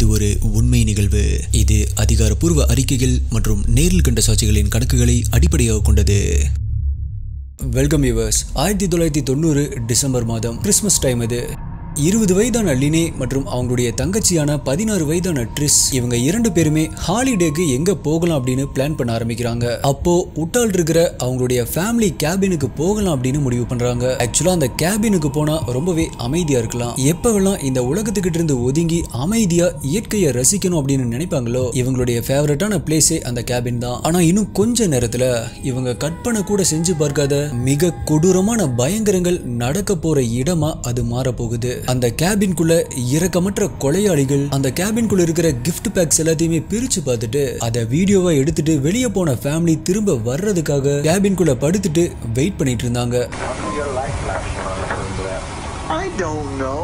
இது ஒரு உண்மை நிகழ்வு இது அதிகாரப்பூர்வ அறிக்கைகள் மற்றும் நேரில் கண்ட சாட்சிகளின் கணக்குகளை அடிப்படையாக கொண்டது வெல்கம் யூவர்ஸ் ஆயிரத்தி தொள்ளாயிரத்தி தொண்ணூறு டிசம்பர் மாதம் கிறிஸ்மஸ் டைம் இது இருபது வயதான லினே மற்றும் அவங்களுடைய தங்கச்சியான பதினாறு வயதான ட்ரிஸ் இவங்க இரண்டு பேருமே ஹாலிடேக்கு எங்க போகலாம் அப்படின்னு பிளான் பண்ண ஆரம்பிக்கிறாங்க அப்போ உட்டால் இருக்கிற அவங்களுடைய ஃபேமிலி கேபினுக்கு போகலாம் அப்படின்னு முடிவு பண்றாங்க ஆக்சுவலா அந்த கேபினுக்கு போனா ரொம்பவே அமைதியா இருக்கலாம் எப்பவெல்லாம் இந்த உலகத்துக்கிட்ட இருந்து ஒதுங்கி அமைதியா இயற்கையை ரசிக்கணும் அப்படின்னு நினைப்பாங்களோ இவங்களுடைய ஃபேவரட்டான பிளேஸே அந்த கேபின் தான் ஆனா இன்னும் கொஞ்ச நேரத்துல இவங்க கற்பனை கூட செஞ்சு பார்க்காத மிக கொடூரமான பயங்கரங்கள் நடக்க போற இடமா அது மாற போகுது அந்த கேபின்குள்ள இரக்கமற்ற கொலையாளிகள் அந்த கேபின்குள்ள இருக்கிற கிஃப்ட் பேக்ஸ் எல்லாத்தையுமே பிரிச்சு பார்த்துட்டு அதை வீடியோவா எடுத்துட்டு வெளியே போன ஃபேமிலி திரும்ப வர்றதுக்காக கேபின்குள்ள படுத்துட்டு வெயிட் பண்ணிட்டு இருந்தாங்க Your light flashing on the phone to that. I don't know.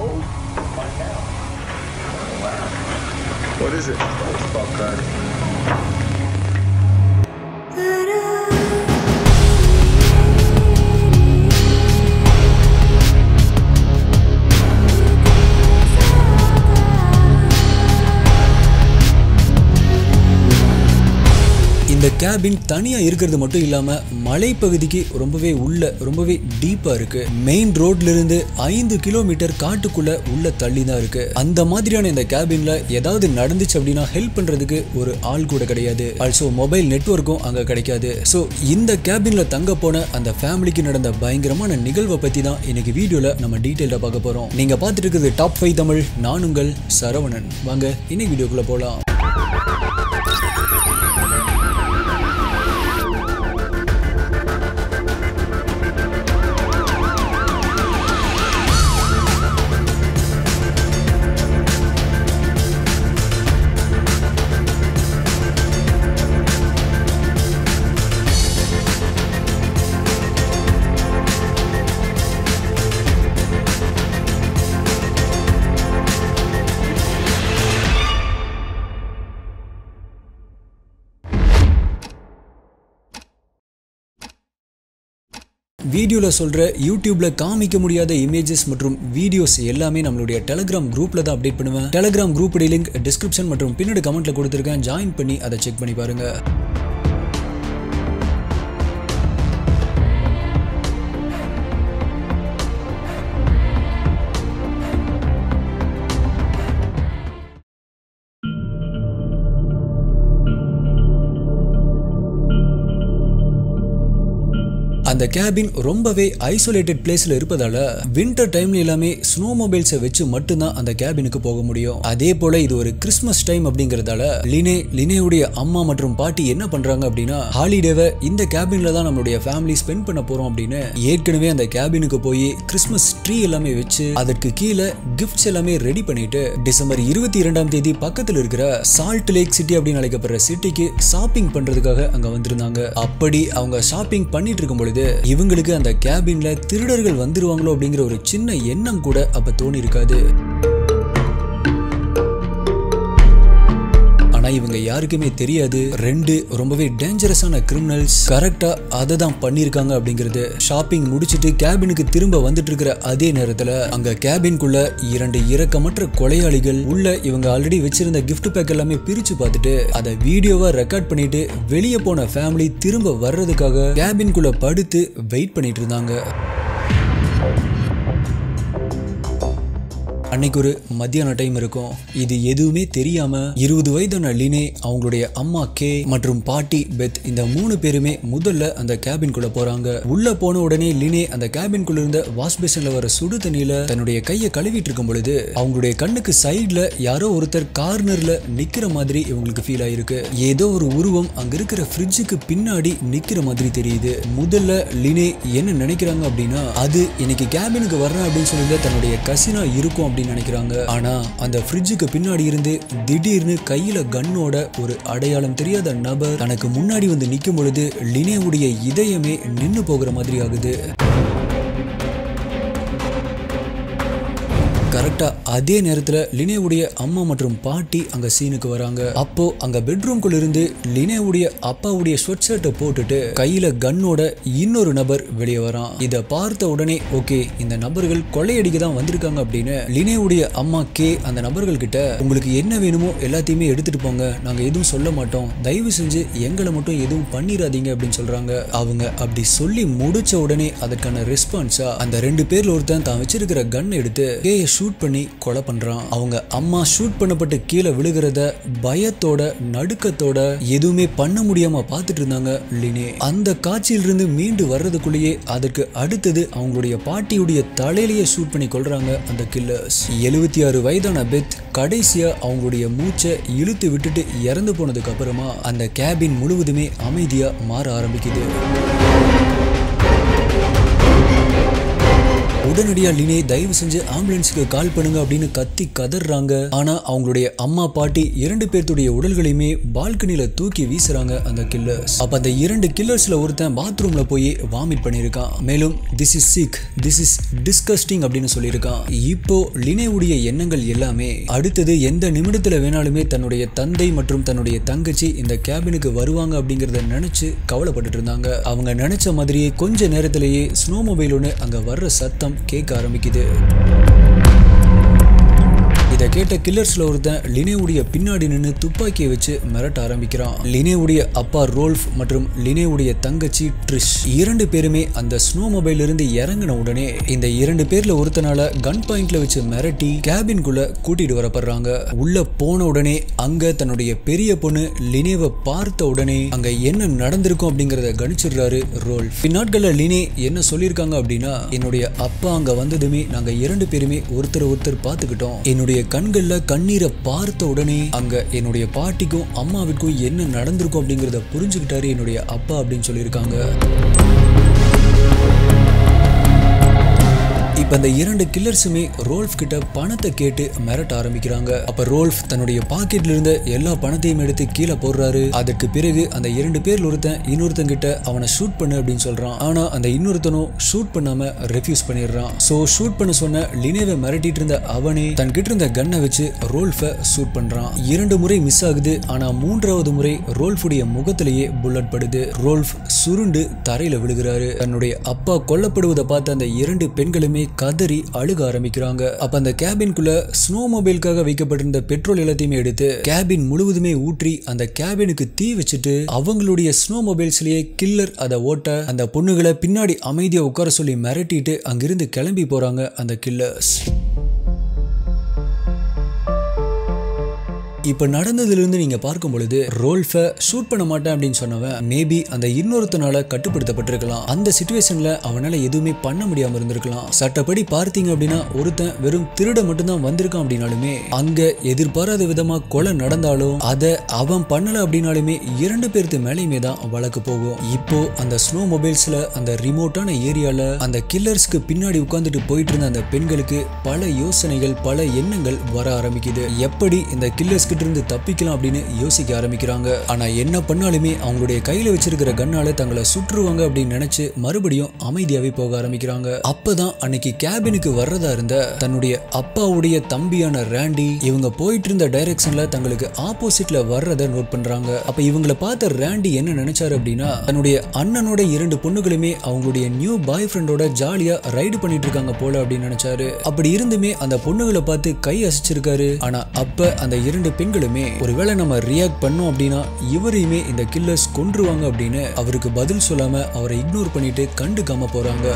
What is it? Baseball card. இந்த கேபின் தனியா இருக்கிறது மட்டும் இல்லாம மலைப்பகுதிக்கு ரொம்பவே உள்ள ரொம்பவே டீப்பா இருக்கு மெயின் ரோட்ல இருந்து ஐந்து கிலோமீட்டர் காட்டுக்குள்ள உள்ள தள்ளி தான் இருக்கு அந்த மாதிரியான இந்த கேபின்ல ஏதாவது நடந்துச்சு அப்படின்னா ஹெல்ப் பண்றதுக்கு ஒரு ஆள் கூட கிடையாது ஆல்சோ மொபைல் நெட்வொர்க்கும் அங்க கிடைக்காது ஸோ இந்த கேபின்ல தங்க போன அந்த ஃபேமிலிக்கு நடந்த பயங்கரமான நிகழ்வை பத்தி தான் இன்னைக்கு வீடியோல நம்ம டீட்டெயிலாக பார்க்க போறோம் நீங்க பார்த்துட்டு இருக்கிறது டாப் ஃபைவ் தமிழ் நான் உங்கள் சரவணன் வாங்க இன்னைக்கு வீடியோக்குள்ள போலாம் வீடியோவில் சொல்கிற யூடியூப்ல காமிக்க முடியாத இமேஜஸ் மற்றும் வீடியோஸ் எல்லாமே நம்மளுடைய டெலகிராம் குரூப்ல தான் அப்டேட் பண்ணுவேன் டெலகிராம் குரூப் லிங்க் டிஸ்கிரிப்ஷன் மற்றும் பின்னாடி கமெண்ட்ல கொடுத்துருக்கேன் ஜாயின் பண்ணி அதை செக் பண்ணி பாருங்க அந்த கேபின் ரொம்பவே ஐசோலேட்டட் பிளேஸ்ல இருப்பதால வின்டர் டைம்ல எல்லாமே ஸ்னோ மொபைல்ஸை வச்சு மட்டும்தான் அந்த கேபினுக்கு போக முடியும் அதே போல இது ஒரு கிறிஸ்மஸ் டைம் அப்படிங்கறதால லினே லினேவுடைய அம்மா மற்றும் பாட்டி என்ன பண்றாங்க அப்படின்னா ஹாலிடேவை இந்த கேபின்ல தான் நம்மளுடைய ஃபேமிலி ஸ்பெண்ட் பண்ண போறோம் அப்படின்னு ஏற்கனவே அந்த கேபினுக்கு போய் கிறிஸ்மஸ் ட்ரீ எல்லாமே வச்சு அதற்கு கீழே கிஃப்ட்ஸ் எல்லாமே ரெடி பண்ணிட்டு டிசம்பர் இருபத்தி இரண்டாம் தேதி பக்கத்துல இருக்கிற சால்ட் லேக் சிட்டி அப்படின்னு அழைக்கப்படுற சிட்டிக்கு ஷாப்பிங் பண்றதுக்காக அங்க வந்திருந்தாங்க அப்படி அவங்க ஷாப்பிங் பண்ணிட்டு இருக்கும் பொழுது இவங்களுக்கு அந்த கேபின்ல திருடர்கள் வந்துருவாங்களோ அப்படிங்கிற ஒரு சின்ன எண்ணம் கூட அப்ப தோணி இருக்காது ஆனா இவங்க யாருக்குமே தெரியாது ரெண்டு ரொம்பவே டேஞ்சரஸான கிரிமினல்ஸ் கரெக்டா அதை தான் பண்ணிருக்காங்க அப்படிங்கிறது ஷாப்பிங் முடிச்சிட்டு கேபினுக்கு திரும்ப வந்துட்டு இருக்கிற அதே நேரத்துல அங்க கேபின்குள்ள இரண்டு இரக்கமற்ற கொலையாளிகள் உள்ள இவங்க ஆல்ரெடி வச்சிருந்த கிஃப்ட் பேக் எல்லாமே பிரிச்சு பார்த்துட்டு அதை வீடியோவா ரெக்கார்ட் பண்ணிட்டு வெளியே போன ஃபேமிலி திரும்ப வர்றதுக்காக கேபின்குள்ள படுத்து வெயிட் பண்ணிட்டு இருந்தாங்க அன்னைக்கு ஒரு மத்தியான டைம் இருக்கும் இது எதுவுமே தெரியாம இருபது வயதான லினே அவங்களுடைய அம்மா கே மற்றும் பாட்டி பெத் இந்த மூணு பேருமே முதல்ல அந்த கேபின்குள்ள போறாங்க உள்ள போன உடனே லினே அந்த கேபின்குள்ள இருந்த வாஷ் பேஷன்ல வர சுடு தண்ணியில தன்னுடைய கையை கழுவிட்டு இருக்கும் பொழுது அவங்களுடைய கண்ணுக்கு சைடுல யாரோ ஒருத்தர் கார்னர்ல நிக்கிற மாதிரி இவங்களுக்கு ஃபீல் ஆயிருக்கு ஏதோ ஒரு உருவம் அங்க இருக்கிற ஃப்ரிட்ஜுக்கு பின்னாடி நிக்கிற மாதிரி தெரியுது முதல்ல லினே என்ன நினைக்கிறாங்க அப்படின்னா அது இன்னைக்கு கேபினுக்கு வர்றேன் அப்படின்னு சொல்லி தன்னுடைய கசினா இருக்கும் அப்படின்னு நினைக்கிறாங்க ஆனா அந்த ஃப்ரிட்ஜுக்கு பின்னாடி இருந்து திடீர்னு கையில கன்னோட ஒரு அடையாளம் தெரியாத நபர் தனக்கு முன்னாடி வந்து நிற்கும் பொழுது லினேவுடைய இதயமே நின்னு போகிற மாதிரி ஆகுது கரெக்டா அதே நேரத்துல லினேவுடைய அம்மா மற்றும் பாட்டி அங்க சீனுக்கு வராங்க அப்போ அங்க பெட்ரூம்குள்ள இருந்து லினேவுடைய அப்பாவுடைய ஸ்வெட் ஷர்ட்டை போட்டுட்டு கையில கன்னோட இன்னொரு நபர் வெளியே வரான் இத பார்த்த உடனே ஓகே இந்த நபர்கள் கொள்ளையடிக்க தான் வந்திருக்காங்க அப்படின்னு லினேவுடைய அம்மா கே அந்த நபர்கள் கிட்ட உங்களுக்கு என்ன வேணுமோ எல்லாத்தையுமே எடுத்துட்டு போங்க நாங்க எதுவும் சொல்ல மாட்டோம் தயவு செஞ்சு எங்களை மட்டும் எதுவும் பண்ணிடாதீங்க அப்படின்னு சொல்றாங்க அவங்க அப்படி சொல்லி முடிச்ச உடனே அதற்கான ரெஸ்பான்ஸா அந்த ரெண்டு பேர்ல ஒருத்தன் தான் வச்சிருக்கிற கன் எடுத்து கேய ஷூட் பண்ணி கொலை பண்றான் அவங்க அம்மா ஷூட் பண்ணப்பட்டு கீழே விழுகிறத பயத்தோட நடுக்கத்தோட எதுவுமே பண்ண முடியாம பார்த்துட்டு இருந்தாங்க லினே அந்த காட்சியிலிருந்து மீண்டு வர்றதுக்குள்ளேயே அதற்கு அடுத்தது அவங்களுடைய பாட்டியுடைய தலையிலேயே ஷூட் பண்ணி கொள்றாங்க அந்த கில்லர்ஸ் எழுபத்தி ஆறு வயதான பெத் கடைசியா அவங்களுடைய மூச்சை இழுத்து விட்டுட்டு இறந்து போனதுக்கு அப்புறமா அந்த கேபின் முழுவதுமே அமைதியா மாற ஆரம்பிக்குது உடனடியா லினே தயவு செஞ்சு ஆம்புலன்ஸுக்கு கால் பண்ணுங்க அப்படின்னு கத்தி கதறாங்க ஆனா அவங்களுடைய அம்மா பாட்டி இரண்டு பேர்த்துடைய உடல்களையுமே பால்கனில தூக்கி வீசுறாங்க அந்த கில்லர்ஸ் அப்ப அந்த இரண்டு கில்லர்ஸ்ல ஒருத்தன் பாத்ரூம்ல போய் வாமிட் பண்ணியிருக்கான் மேலும் this is sick this is disgusting அப்படின்னு சொல்லியிருக்கான் இப்போ லினேவுடைய எண்ணங்கள் எல்லாமே அடுத்தது எந்த நிமிடத்துல வேணாலுமே தன்னுடைய தந்தை மற்றும் தன்னுடைய தங்கச்சி இந்த கேபினுக்கு வருவாங்க அப்படிங்கறத நினைச்சு கவலைப்பட்டுட்டு இருந்தாங்க அவங்க நினைச்ச மாதிரியே கொஞ்ச நேரத்திலேயே ஸ்னோ மொபைல் ஒன்று அங்க வர்ற சத்தம் கேட்க ஆரம்பிக்குது இதை கேட்ட கில்லர்ஸ்ல ஒருத்தன் லினேவுடைய பின்னாடி நின்று துப்பாக்கியை வச்சு மிரட்ட ஆரம்பிக்கிறான் லினேவுடைய அப்பா ரோல்ஃப் மற்றும் லினேவுடைய தங்கச்சி ட்ரிஷ் இரண்டு பேருமே அந்த ஸ்னோ மொபைல்ல இருந்து இறங்கின உடனே இந்த இரண்டு பேர்ல ஒருத்தனால கன் பாயிண்ட்ல வச்சு மிரட்டி கேபின்குள்ள கூட்டிட்டு வரப்படுறாங்க உள்ள போன உடனே அங்க தன்னுடைய பெரிய பொண்ணு லினேவை பார்த்த உடனே அங்க என்ன நடந்திருக்கும் அப்படிங்கறத கணிச்சிடுறாரு ரோல் பின்னாட்கள்ல லினே என்ன சொல்லியிருக்காங்க அப்படின்னா என்னுடைய அப்பா அங்க வந்ததுமே நாங்க இரண்டு பேருமே ஒருத்தர் ஒருத்தர் பார்த்துக்கிட்டோம் என்னுடைய கண்கள்ல கண்ணீரை பார்த்த உடனே அங்க என்னுடைய பாட்டிக்கும் அம்மாவிற்கும் என்ன நடந்திருக்கும் அப்படிங்கறத புரிஞ்சுக்கிட்டாரு என்னுடைய அப்பா அப்படின்னு சொல்லியிருக்காங்க இப்ப இந்த இரண்டு கில்லர்ஸுமே ரோல்ஃப் கிட்ட பணத்தை கேட்டு மிரட்ட ஆரம்பிக்கிறாங்க அப்ப ரோல்ஃப் தன்னுடைய பாக்கெட்ல இருந்த எல்லா பணத்தையும் எடுத்து கீழே போடுறாரு அதற்கு பிறகு அந்த இரண்டு பேர்ல ஒருத்தன் இன்னொருத்தன் கிட்ட அவனை ஷூட் பண்ணு அப்படின்னு சொல்றான் ஆனா அந்த இன்னொருத்தனும் ஷூட் பண்ணாம ரெஃப்யூஸ் பண்ணிடுறான் சோ ஷூட் பண்ண சொன்ன லினேவை மிரட்டிட்டு இருந்த அவனே தன் கிட்ட இருந்த கன்னை வச்சு ரோல்ஃபை ஷூட் பண்றான் இரண்டு முறை மிஸ் ஆகுது ஆனா மூன்றாவது முறை ரோல்ஃபுடைய முகத்திலேயே புல்லட் படுது ரோல்ஃப் சுருண்டு தரையில விழுகிறாரு தன்னுடைய அப்பா கொல்லப்படுவதை பார்த்த அந்த இரண்டு பெண்களுமே கதறி அழுக ஆரம்பிக்கிறாங்க அப்ப அந்த கேபின்குள்ள ஸ்னோ மொபைலுக்காக வைக்கப்பட்டிருந்த பெட்ரோல் எல்லாத்தையுமே எடுத்து கேபின் முழுவதுமே ஊற்றி அந்த கேபினுக்கு தீ வச்சுட்டு அவங்களுடைய ஸ்னோ மொபைல்ஸ்லயே கில்லர் அதை ஓட்ட அந்த பொண்ணுகளை பின்னாடி அமைதியா உட்கார சொல்லி மிரட்டிட்டு அங்கிருந்து கிளம்பி போறாங்க அந்த கில்லர்ஸ் இப்ப நடந்ததுல இருந்து நீங்க பார்க்கும் பொழுது ரோல்ஃபை ஷூட் பண்ண மாட்டேன் அப்படின்னு சொன்னவன் மேபி அந்த இன்னொருத்தனால கட்டுப்படுத்தப்பட்டிருக்கலாம் அந்த சுச்சுவேஷன்ல அவனால எதுவுமே பண்ண முடியாம இருந்திருக்கலாம் சட்டப்படி பார்த்தீங்க அப்படின்னா ஒருத்தன் வெறும் திருட மட்டும்தான் வந்திருக்கான் அப்படின்னாலுமே அங்க எதிர்பாராத விதமா கொலை நடந்தாலும் அதை அவன் பண்ணல அப்படின்னாலுமே இரண்டு பேருக்கு மேலேயுமே தான் வழக்கு போகும் இப்போ அந்த ஸ்னோ மொபைல்ஸ்ல அந்த ரிமோட்டான ஏரியால அந்த கில்லர்ஸ்க்கு பின்னாடி உட்கார்ந்துட்டு போயிட்டு இருந்த அந்த பெண்களுக்கு பல யோசனைகள் பல எண்ணங்கள் வர ஆரம்பிக்குது எப்படி இந்த கில்லர்ஸ் கிட்ட இருந்து தப்பிக்கலாம் அப்படின்னு யோசிக்க ஆரம்பிக்கிறாங்க ஆனா என்ன பண்ணாலுமே அவங்களுடைய கையில வச்சிருக்கிற கண்ணால தங்களை சுற்றுவாங்க அப்படின்னு நினைச்சு மறுபடியும் அமைதியாவே போக ஆரம்பிக்கிறாங்க அப்பதான் அன்னைக்கு கேபினுக்கு வர்றதா இருந்த தன்னுடைய அப்பாவுடைய தம்பியான ரேண்டி இவங்க போயிட்டு இருந்த டைரக்ஷன்ல தங்களுக்கு ஆப்போசிட்ல வர்றத நோட் பண்றாங்க அப்ப இவங்கள பார்த்த ரேண்டி என்ன நினைச்சாரு அப்படின்னா தன்னுடைய அண்ணனோட இரண்டு பொண்ணுகளுமே அவங்களுடைய நியூ பாய் ஃப்ரெண்டோட ஜாலியா ரைடு பண்ணிட்டு இருக்காங்க போல அப்படின்னு நினைச்சாரு அப்படி இருந்துமே அந்த பொண்ணுகளை பார்த்து கை அசைச்சிருக்காரு ஆனா அப்ப அந்த இரண்டு பெண்களுமே ஒருவேளை நம்ம ரியாக்ட் பண்ணோம் அப்படின்னா இவரையுமே இந்த கில்லர்ஸ் கொன்றுவாங்க அப்படின்னு அவருக்கு பதில் சொல்லாம அவரை இக்னோர் பண்ணிட்டு கண்டுக்காம போறாங்க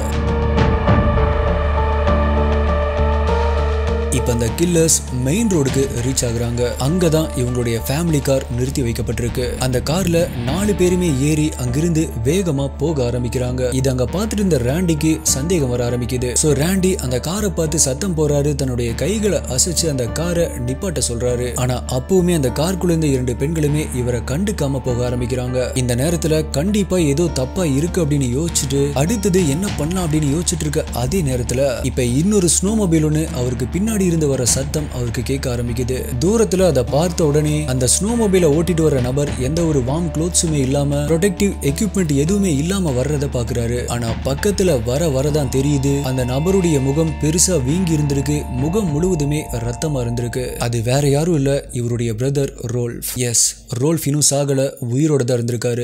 இப்ப அந்த கில்லர்ஸ் மெயின் ரோடுக்கு ரீச் ஆகுறாங்க அங்கதான் இவங்களுடைய ஃபேமிலி கார் நிறுத்தி வைக்கப்பட்டிருக்கு அந்த கார்ல நாலு பேருமே ஏறி அங்கிருந்து வேகமா போக ஆரம்பிக்கிறாங்க இது அங்க பார்த்துட்டு இருந்த ரேண்டிக்கு சந்தேகம் வர ஆரம்பிக்குது சோ ரேண்டி அந்த காரை பார்த்து சத்தம் போறாரு தன்னுடைய கைகளை அசைச்சு அந்த காரை நிப்பாட்ட சொல்றாரு ஆனா அப்பவுமே அந்த காருக்குள்ள இருந்த இரண்டு பெண்களுமே இவரை கண்டுக்காம போக ஆரம்பிக்கிறாங்க இந்த நேரத்துல கண்டிப்பா ஏதோ தப்பா இருக்கு அப்படின்னு யோசிச்சுட்டு அடுத்தது என்ன பண்ணலாம் அப்படின்னு யோசிச்சுட்டு இருக்க அதே நேரத்துல இப்ப இன்னொரு ஸ்னோ மொபைல் ஒன்று அவருக்கு பின்னாடி இருந்து வர சத்தம் அவருக்கு கேட்க ஆரம்பிக்குது தூரத்துல அதை பார்த்த உடனே அந்த ஸ்னோ மொபைலை ஓட்டிட்டு வர நபர் எந்த ஒரு வார்ம் க்ளோத்ஸுமே இல்லாம ப்ரொடெக்டிவ் எக்யூப்மெண்ட் எதுவுமே இல்லாம வர்றத பாக்குறாரு ஆனா பக்கத்துல வர வரதான் தெரியுது அந்த நபருடைய முகம் பெருசா வீங்கி இருந்திருக்கு முகம் முழுவதுமே ரத்தமா இருந்திருக்கு அது வேற யாரும் இல்ல இவருடைய பிரதர் ரோல்ஃப் எஸ் ரோல்ஃப் இன்னும் சாகல உயிரோட தான் இருந்திருக்காரு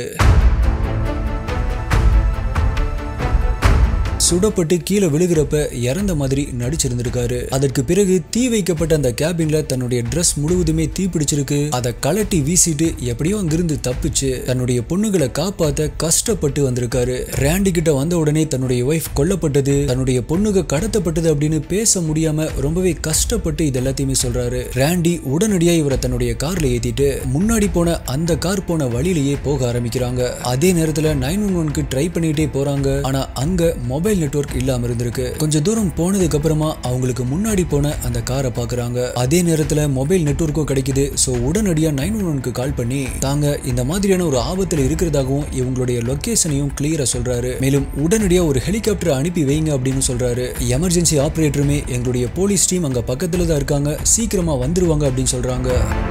சுடப்பட்டு கீழே விழுகிறப்ப இறந்த மாதிரி நடிச்சிருந்திருக்காரு அதற்கு பிறகு தீ வைக்கப்பட்ட அந்த கேபின்ல தன்னுடைய ட்ரெஸ் முழுவதுமே தீ பிடிச்சிருக்கு அதை கலட்டி வீசிட்டு எப்படியோ அங்கிருந்து தப்பிச்சு தன்னுடைய பொண்ணுகளை காப்பாத்த கஷ்டப்பட்டு வந்திருக்காரு ரேண்டி கிட்ட வந்த உடனே தன்னுடைய ஒய்ஃப் கொல்லப்பட்டது தன்னுடைய பொண்ணுக கடத்தப்பட்டது அப்படின்னு பேச முடியாம ரொம்பவே கஷ்டப்பட்டு இது எல்லாத்தையுமே சொல்றாரு ரேண்டி உடனடியா இவரை தன்னுடைய கார்ல ஏத்திட்டு முன்னாடி போன அந்த கார் போன வழியிலேயே போக ஆரம்பிக்கிறாங்க அதே நேரத்துல நைன் ஒன் ஒன்க்கு ட்ரை பண்ணிட்டே போறாங்க ஆனா அங்க மொபைல் நெட்வொர்க் இல்லாம இருந்திருக்கு கொஞ்ச தூரம் போனதுக்கு அப்புறமா அவங்களுக்கு முன்னாடி போன அந்த காரை பாக்குறாங்க அதே நேரத்துல மொபைல் நெட்வொர்க்கும் கிடைக்குது சோ உடனடியா நைன் ஒன் ஒன்க்கு கால் பண்ணி தாங்க இந்த மாதிரியான ஒரு ஆபத்துல இருக்கிறதாகவும் இவங்களுடைய லொகேஷனையும் கிளியரா சொல்றாரு மேலும் உடனடியா ஒரு ஹெலிகாப்டர் அனுப்பி வைங்க அப்படின்னு சொல்றாரு எமர்ஜென்சி ஆபரேட்டருமே எங்களுடைய போலீஸ் டீம் அங்க பக்கத்துல தான் இருக்காங்க சீக்கிரமா வந்துருவாங்க அப்படின்னு சொல்றாங்க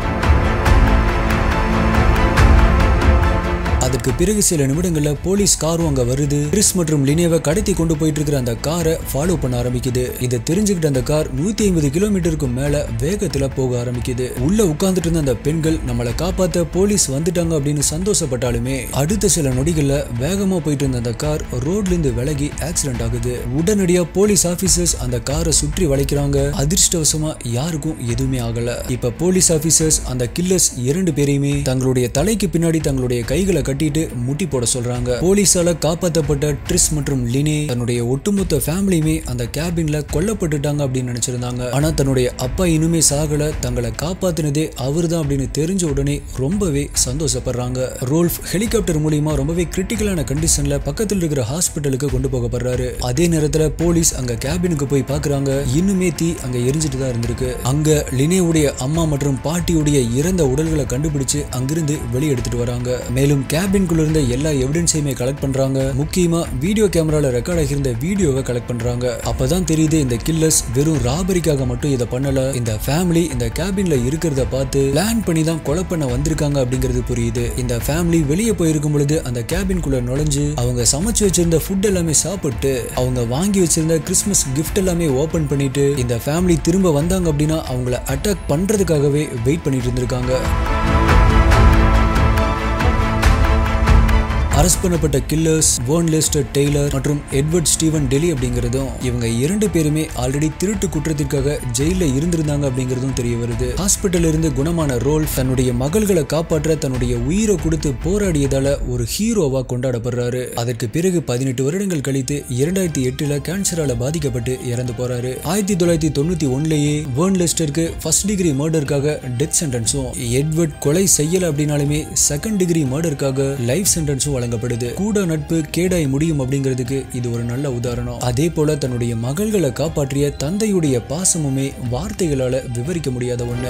அதற்கு பிறகு சில நிமிடங்கள்ல போலீஸ் காரும் அங்க வருது கிறிஸ் மற்றும் லினேவை கடத்தி கொண்டு போயிட்டு இருக்கிற அந்த காரை ஃபாலோ பண்ண ஆரம்பிக்குது இதை தெரிஞ்சுக்கிட்ட அந்த கார் நூத்தி ஐம்பது கிலோமீட்டருக்கு மேல வேகத்துல போக ஆரம்பிக்குது உள்ள உட்கார்ந்துட்டு இருந்த அந்த பெண்கள் நம்மளை காப்பாத்த போலீஸ் வந்துட்டாங்க அப்படின்னு சந்தோஷப்பட்டாலுமே அடுத்த சில நொடிகள்ல வேகமா போயிட்டு இருந்த அந்த கார் ரோட்ல இருந்து விலகி ஆக்சிடென்ட் ஆகுது உடனடியா போலீஸ் ஆபீசர்ஸ் அந்த காரை சுற்றி வளைக்கிறாங்க அதிர்ஷ்டவசமா யாருக்கும் எதுவுமே ஆகல இப்ப போலீஸ் ஆபீசர்ஸ் அந்த கில்லர்ஸ் இரண்டு பேரையுமே தங்களுடைய தலைக்கு பின்னாடி தங்களுடைய கைகளை கட்டிட்டு முட்டி போட சொல்றாங்க போலீஸால காப்பாத்தப்பட்ட ட்ரிஸ் மற்றும் லினே தன்னுடைய ஒட்டுமொத்த ஃபேமிலியுமே அந்த கேபின்ல கொல்லப்பட்டுட்டாங்க அப்படின்னு நினைச்சிருந்தாங்க ஆனா தன்னுடைய அப்பா இனிமே சாகல தங்களை காப்பாத்தினதே அவர்தான் அப்படின்னு தெரிஞ்ச உடனே ரொம்பவே சந்தோஷப்படுறாங்க ரோல்ஃப் ஹெலிகாப்டர் மூலியமா ரொம்பவே கிரிட்டிக்கலான கண்டிஷன்ல பக்கத்தில் இருக்கிற ஹாஸ்பிட்டலுக்கு கொண்டு போகப்படுறாரு அதே நேரத்துல போலீஸ் அங்க கேபினுக்கு போய் பாக்குறாங்க இன்னுமே தீ அங்க எரிஞ்சிட்டு தான் இருந்திருக்கு அங்க லினேவுடைய அம்மா மற்றும் பாட்டியுடைய இறந்த உடல்களை கண்டுபிடிச்சு அங்கிருந்து வெளியே எடுத்துட்டு வராங்க மேலும் கேபின்குள்ள இருந்த எல்லா எவிடன்ஸையுமே கலெக்ட் பண்றாங்க முக்கியமா வீடியோ கேமரால ரெக்கார்ட் ஆகியிருந்த வீடியோவை கலெக்ட் பண்றாங்க அப்பதான் தெரியுது இந்த கில்லர்ஸ் வெறும் ராபரிக்காக மட்டும் இதை பண்ணல இந்த ஃபேமிலி இந்த கேபின்ல இருக்கிறத பார்த்து பிளான் பண்ணி தான் கொலை பண்ண வந்திருக்காங்க அப்படிங்கிறது புரியுது இந்த ஃபேமிலி வெளியே போயிருக்கும் பொழுது அந்த கேபின்குள்ள நுழைஞ்சு அவங்க சமைச்சு வச்சிருந்த ஃபுட் எல்லாமே சாப்பிட்டு அவங்க வாங்கி வச்சிருந்த கிறிஸ்மஸ் கிஃப்ட் எல்லாமே ஓபன் பண்ணிட்டு இந்த ஃபேமிலி திரும்ப வந்தாங்க அப்படின்னா அவங்கள அட்டாக் பண்றதுக்காகவே வெயிட் பண்ணிட்டு இருந்திருக்காங்க அரெஸ்ட் பண்ணப்பட்ட கில்லர்ஸ் வேர்ன் லெஸ்டர் டெய்லர் மற்றும் எட்வர்ட் ஸ்டீவன் டெலி அப்படிங்கிறதும் இவங்க இரண்டு பேருமே ஆல்ரெடி திருட்டு குற்றத்திற்காக ஜெயில இருந்திருந்தாங்க அப்படிங்கிறதும் தெரிய வருது ஹாஸ்பிட்டல் இருந்து குணமான ரோல் தன்னுடைய மகள்களை காப்பாற்ற தன்னுடைய உயிரை கொடுத்து போராடியதால ஒரு ஹீரோவா கொண்டாடப்படுறாரு அதற்கு பிறகு பதினெட்டு வருடங்கள் கழித்து இரண்டாயிரத்தி எட்டுல கேன்சரால பாதிக்கப்பட்டு இறந்து போறாரு ஆயிரத்தி தொள்ளாயிரத்தி தொண்ணூத்தி ஒன்னுலயே வேர்ன் லெஸ்டருக்கு ஃபர்ஸ்ட் டிகிரி மர்டருக்காக டெத் சென்டென்ஸும் எட்வர்ட் கொலை செய்யல அப்படின்னாலுமே செகண்ட் டிகிரி மர்டருக்காக லைஃப் சென்டென்ஸும் வழங்கப்படுது கூட நட்பு கேடாய் முடியும் அப்படிங்கிறதுக்கு இது ஒரு நல்ல உதாரணம் அதே போல தன்னுடைய மகள்களை காப்பாற்றிய தந்தையுடைய பாசமுமே வார்த்தைகளால விவரிக்க முடியாத ஒண்ணு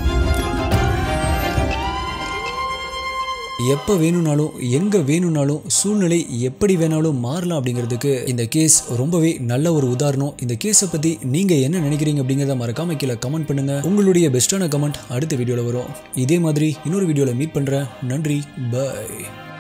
எப்போ வேணும்னாலும் எங்கே வேணும்னாலும் சூழ்நிலை எப்படி வேணாலும் மாறலாம் அப்படிங்கிறதுக்கு இந்த கேஸ் ரொம்பவே நல்ல ஒரு உதாரணம் இந்த கேஸை பற்றி நீங்கள் என்ன நினைக்கிறீங்க அப்படிங்கிறத மறக்காம கீழே கமெண்ட் பண்ணுங்க உங்களுடைய பெஸ்ட்டான கமெண்ட் அடுத்த வீடியோவில் வரும் இதே மாதிரி இன்னொரு வீடியோவில் மீட் பண்ணுறேன் நன்றி பாய்